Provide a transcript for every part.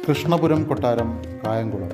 കൃഷ്ണപുരം കൊട്ടാരം കായംകുളം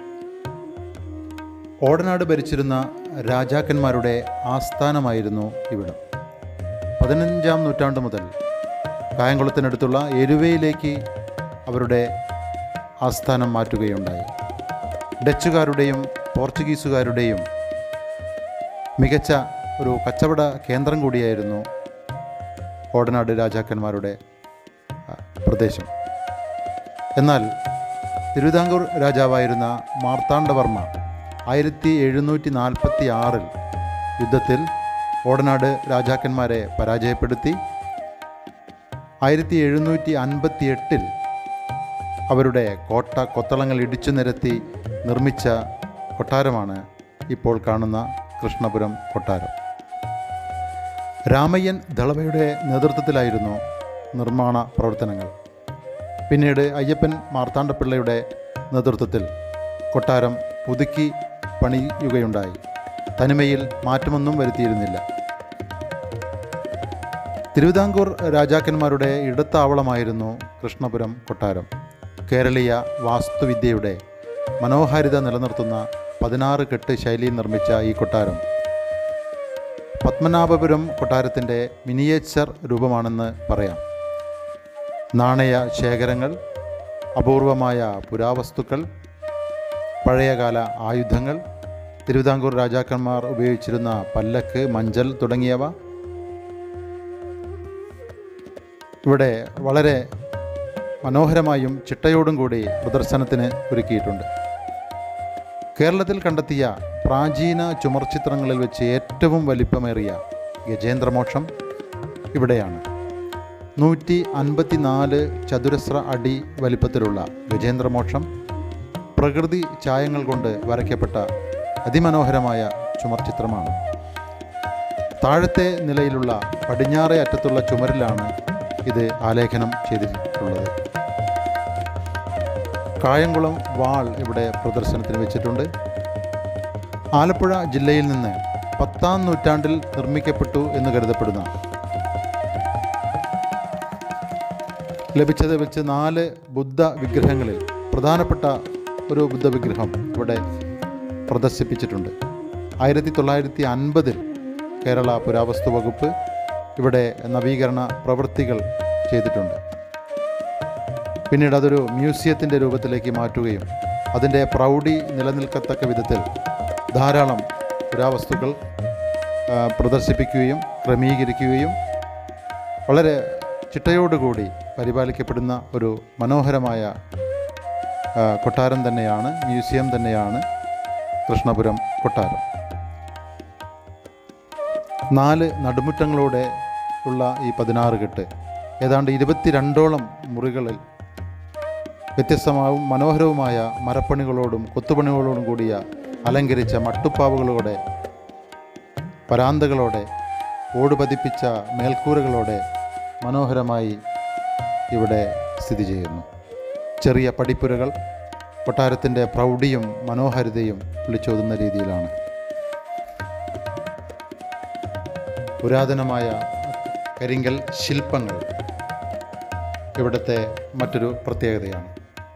ഓടനാട് ഭരിച്ചിരുന്ന രാജാക്കന്മാരുടെ ആസ്ഥാനമായിരുന്നു ഇവിടം പതിനഞ്ചാം നൂറ്റാണ്ട് മുതൽ കായംകുളത്തിനടുത്തുള്ള എരുവയിലേക്ക് അവരുടെ ആസ്ഥാനം മാറ്റുകയുണ്ടായി ഡച്ചുകാരുടെയും പോർച്ചുഗീസുകാരുടെയും മികച്ച ഒരു കച്ചവട കേന്ദ്രം കൂടിയായിരുന്നു ഓടനാട് രാജാക്കന്മാരുടെ ആ, പ്രദേശം എന്നാൽ തിരുവിതാംകൂർ രാജാവായിരുന്ന മാർത്താണ്ഡവർമ്മ ആയിരത്തി എഴുന്നൂറ്റി നാൽപ്പത്തി ആറിൽ യുദ്ധത്തിൽ ഓടനാട് രാജാക്കന്മാരെ പരാജയപ്പെടുത്തി ആയിരത്തി എഴുന്നൂറ്റി അൻപത്തി എട്ടിൽ അവരുടെ കോട്ട കൊത്തളങ്ങൾ ഇടിച്ചു നിരത്തി നിർമ്മിച്ച കൊട്ടാരമാണ് ഇപ്പോൾ കാണുന്ന കൃഷ്ണപുരം കൊട്ടാരം രാമയ്യൻ ദളവയുടെ നേതൃത്വത്തിലായിരുന്നു നിർമ്മാണ പ്രവർത്തനങ്ങൾ പിന്നീട് അയ്യപ്പൻ മാർത്താണ്ഡപിള്ളയുടെ നേതൃത്വത്തിൽ കൊട്ടാരം പുതുക്കി പണിയുകയുണ്ടായി തനിമയിൽ മാറ്റമൊന്നും വരുത്തിയിരുന്നില്ല തിരുവിതാംകൂർ രാജാക്കന്മാരുടെ ഇടത്താവളമായിരുന്നു കൃഷ്ണപുരം കൊട്ടാരം കേരളീയ വാസ്തുവിദ്യയുടെ മനോഹാരിത നിലനിർത്തുന്ന പതിനാറ് കെട്ട് ശൈലിയിൽ നിർമ്മിച്ച ഈ കൊട്ടാരം പത്മനാഭപുരം കൊട്ടാരത്തിൻ്റെ മിനിയേച്ചർ രൂപമാണെന്ന് പറയാം നാണയ ശേഖരങ്ങൾ അപൂർവമായ പുരാവസ്തുക്കൾ പഴയകാല ആയുധങ്ങൾ തിരുവിതാംകൂർ രാജാക്കന്മാർ ഉപയോഗിച്ചിരുന്ന പല്ലക്ക് മഞ്ചൽ തുടങ്ങിയവ ഇവിടെ വളരെ മനോഹരമായും ചിട്ടയോടും കൂടി പ്രദർശനത്തിന് ഒരുക്കിയിട്ടുണ്ട് കേരളത്തിൽ കണ്ടെത്തിയ പ്രാചീന ചുമർചിത്രങ്ങളിൽ വെച്ച് ഏറ്റവും വലിപ്പമേറിയ ഗജേന്ദ്രമോക്ഷം ഇവിടെയാണ് നൂറ്റി അൻപത്തിനാല് ചതുരശ്ര അടി വലിപ്പത്തിലുള്ള ഗജേന്ദ്രമോക്ഷം പ്രകൃതി ഛായങ്ങൾ കൊണ്ട് വരയ്ക്കപ്പെട്ട അതിമനോഹരമായ ചുമർചിത്രമാണ് താഴത്തെ നിലയിലുള്ള പടിഞ്ഞാറേ അറ്റത്തുള്ള ചുമരിലാണ് ഇത് ആലേഖനം ചെയ്തിട്ടുള്ളത് കായംകുളം വാൾ ഇവിടെ പ്രദർശനത്തിന് വെച്ചിട്ടുണ്ട് ആലപ്പുഴ ജില്ലയിൽ നിന്ന് പത്താം നൂറ്റാണ്ടിൽ നിർമ്മിക്കപ്പെട്ടു എന്ന് കരുതപ്പെടുന്ന ലഭിച്ചത് വെച്ച് നാല് ബുദ്ധ വിഗ്രഹങ്ങളിൽ പ്രധാനപ്പെട്ട ഒരു ബുദ്ധ വിഗ്രഹം ഇവിടെ പ്രദർശിപ്പിച്ചിട്ടുണ്ട് ആയിരത്തി തൊള്ളായിരത്തി അൻപതിൽ കേരള പുരാവസ്തു വകുപ്പ് ഇവിടെ നവീകരണ പ്രവൃത്തികൾ ചെയ്തിട്ടുണ്ട് പിന്നീട് അതൊരു മ്യൂസിയത്തിൻ്റെ രൂപത്തിലേക്ക് മാറ്റുകയും അതിൻ്റെ പ്രൗഢി നിലനിൽക്കത്തക്ക വിധത്തിൽ ധാരാളം പുരാവസ്തുക്കൾ ആ, പ്രദർശിപ്പിക്കുകയും ക്രമീകരിക്കുകയും വളരെ ചിട്ടയോടുകൂടി പരിപാലിക്കപ്പെടുന്ന ഒരു മനോഹരമായ ആ, കൊട്ടാരം തന്നെയാണ് മ്യൂസിയം തന്നെയാണ് കൃഷ്ണപുരം കൊട്ടാരം നാല് നടുമുറ്റങ്ങളോടെ ഉള്ള ഈ പതിനാറ് കെട്ട് ഏതാണ്ട് ഇരുപത്തിരണ്ടോളം മുറികളിൽ വ്യത്യസ്തമാവും മനോഹരവുമായ മരപ്പണികളോടും കൊത്തുപണികളോടും കൂടിയ അലങ്കരിച്ച മട്ടുപ്പാവുകളോടെ പരാന്തകളോടെ ഓട് പതിപ്പിച്ച മേൽക്കൂരകളോടെ മനോഹരമായി ഇവിടെ സ്ഥിതി ചെയ്യുന്നു ചെറിയ പടിപ്പുരകൾ കൊട്ടാരത്തിൻ്റെ പ്രൗഢിയും മനോഹാരിതയും വിളിച്ചോതുന്ന രീതിയിലാണ് പുരാതനമായ കരിങ്കൽ ശില്പങ്ങൾ ഇവിടുത്തെ മറ്റൊരു പ്രത്യേകതയാണ്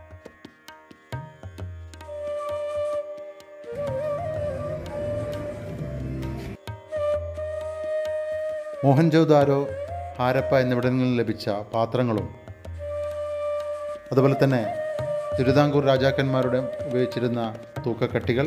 മോഹൻജോദാരോ ഹാരപ്പ എന്നിവിടങ്ങളിൽ ലഭിച്ച പാത്രങ്ങളും അതുപോലെ തന്നെ തിരുവിതാംകൂർ രാജാക്കന്മാരുടെ ഉപയോഗിച്ചിരുന്ന തൂക്കക്കട്ടികൾ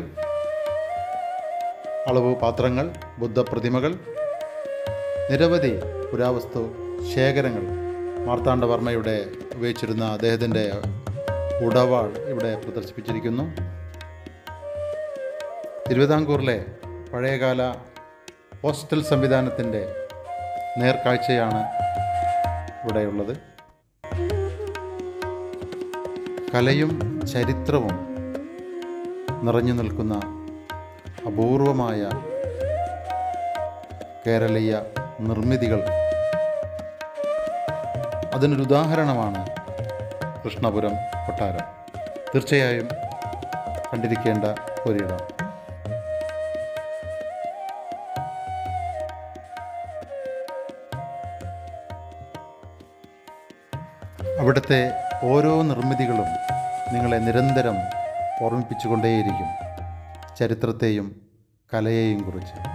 അളവ് പാത്രങ്ങൾ ബുദ്ധപ്രതിമകൾ നിരവധി പുരാവസ്തു ശേഖരങ്ങൾ മാർത്താണ്ഡവർമ്മയുടെ ഉപയോഗിച്ചിരുന്ന അദ്ദേഹത്തിൻ്റെ ഉടവാൾ ഇവിടെ പ്രദർശിപ്പിച്ചിരിക്കുന്നു തിരുവിതാംകൂറിലെ പഴയകാല ഹോസ്റ്റൽ സംവിധാനത്തിൻ്റെ നേർക്കാഴ്ചയാണ് ഇവിടെയുള്ളത് കലയും ചരിത്രവും നിറഞ്ഞു നിൽക്കുന്ന അപൂർവമായ കേരളീയ നിർമ്മിതികൾ അതിനൊരു ഉദാഹരണമാണ് കൃഷ്ണപുരം കൊട്ടാരം തീർച്ചയായും കണ്ടിരിക്കേണ്ട ഒരിടം അവിടുത്തെ ഓരോ നിർമ്മിതികളും നിങ്ങളെ നിരന്തരം ഓർമ്മിപ്പിച്ചുകൊണ്ടേയിരിക്കും ചരിത്രത്തെയും കലയെയും കുറിച്ച്